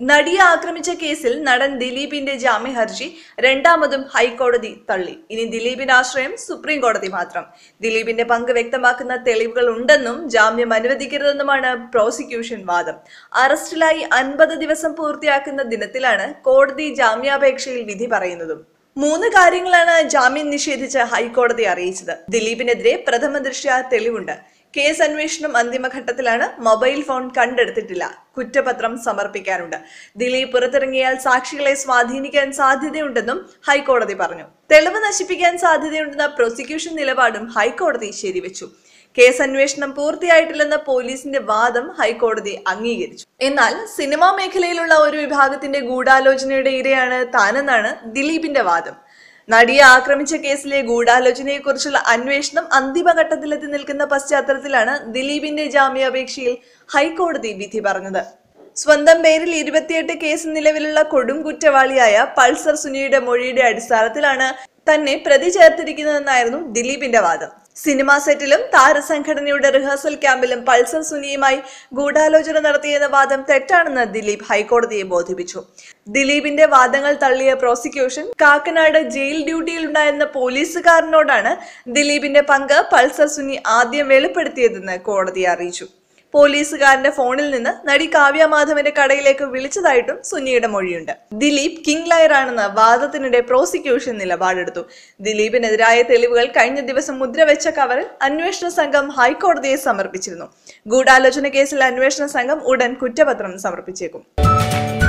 നടിയെ ആക്രമിച്ച കേസിൽ നടൻ ദിലീപിന്റെ ജാമ്യ ഹർജി രണ്ടാമതും ഹൈക്കോടതി തള്ളി ഇനി ദിലീപിന്റെ ആശ്രയം സുപ്രീം കോടതി മാത്രം ദിലീപിന്റെ പങ്ക് വ്യക്തമാക്കുന്ന തെളിവുകൾ ഉണ്ടെന്നും ജാമ്യം അനുവദിക്കരുതെന്നുമാണ് പ്രോസിക്യൂഷൻ വാദം അറസ്റ്റിലായി അൻപത് ദിവസം പൂർത്തിയാക്കുന്ന ദിനത്തിലാണ് കോടതി ജാമ്യാപേക്ഷയിൽ വിധി പറയുന്നതും മൂന്ന് കാര്യങ്ങളാണ് ജാമ്യം നിഷേധിച്ച് ഹൈക്കോടതി അറിയിച്ചത് ദിലീപിനെതിരെ പ്രഥമ ദൃഷ്ട്യാ തെളിവുണ്ട് കേസ് അന്വേഷണം അന്തിമഘട്ടത്തിലാണ് മൊബൈൽ ഫോൺ കണ്ടെടുത്തിട്ടില്ല കുറ്റപത്രം സമർപ്പിക്കാനുണ്ട് ദിലീപ് പുറത്തിറങ്ങിയാൽ സാക്ഷികളെ സ്വാധീനിക്കാൻ സാധ്യതയുണ്ടെന്നും ഹൈക്കോടതി പറഞ്ഞു തെളിവ് നശിപ്പിക്കാൻ സാധ്യതയുണ്ടെന്ന പ്രോസിക്യൂഷൻ നിലപാടും ഹൈക്കോടതി ശരിവെച്ചു കേസ് അന്വേഷണം പൂർത്തിയായിട്ടില്ലെന്ന പോലീസിന്റെ വാദം ഹൈക്കോടതി അംഗീകരിച്ചു എന്നാൽ സിനിമാ മേഖലയിലുള്ള ഒരു വിഭാഗത്തിന്റെ ഗൂഢാലോചനയുടെ ഇരയാണ് താനെന്നാണ് ദിലീപിന്റെ വാദം നടിയെ ആക്രമിച്ച കേസിലെ ഗൂഢാലോചനയെക്കുറിച്ചുള്ള അന്വേഷണം അന്തിമഘട്ടത്തിലെത്തി നിൽക്കുന്ന പശ്ചാത്തലത്തിലാണ് ദിലീപിന്റെ ജാമ്യാപേക്ഷയിൽ ഹൈക്കോടതി വിധി പറഞ്ഞത് സ്വന്തം പേരിൽ ഇരുപത്തിയെട്ട് കേസ് നിലവിലുള്ള കൊടും കുറ്റവാളിയായ പൾസർ സുനിയുടെ മൊഴിയുടെ അടിസ്ഥാനത്തിലാണ് തന്നെ പ്രതി ചേർത്തിരിക്കുന്നതെന്നായിരുന്നു ദിലീപിന്റെ വാദം സിനിമാ സെറ്റിലും താരസംഘടനയുടെ റിഹേഴ്സൽ ക്യാമ്പിലും പൾസർ സുനിയുമായി ഗൂഢാലോചന നടത്തിയെന്ന വാദം തെറ്റാണെന്ന് ദിലീപ് ഹൈക്കോടതിയെ ബോധിപ്പിച്ചു ദിലീപിന്റെ വാദങ്ങൾ തള്ളിയ പ്രോസിക്യൂഷൻ കാക്കനാട് ജയിൽ ഡ്യൂട്ടിയിലുണ്ടായിരുന്ന പോലീസുകാരനോടാണ് ദിലീപിന്റെ പങ്ക് പൾസർ സുനി ആദ്യം വെളിപ്പെടുത്തിയതെന്ന് കോടതിയെ അറിയിച്ചു പോലീസുകാരന്റെ ഫോണിൽ നിന്ന് നടി കാവ്യ മാധവന്റെ കടയിലേക്ക് വിളിച്ചതായിട്ടും സുനിയുടെ മൊഴിയുണ്ട് ദിലീപ് കിങ് ലയർ ആണെന്ന് വാദത്തിനിടെ പ്രോസിക്യൂഷൻ നിലപാടെടുത്തു ദിലീപിനെതിരായ തെളിവുകൾ കഴിഞ്ഞ ദിവസം മുദ്രവെച്ച കവറിൽ അന്വേഷണ സംഘം ഹൈക്കോടതിയെ സമർപ്പിച്ചിരുന്നു ഗൂഢാലോചന കേസിൽ അന്വേഷണ സംഘം ഉടൻ കുറ്റപത്രം സമർപ്പിച്ചേക്കും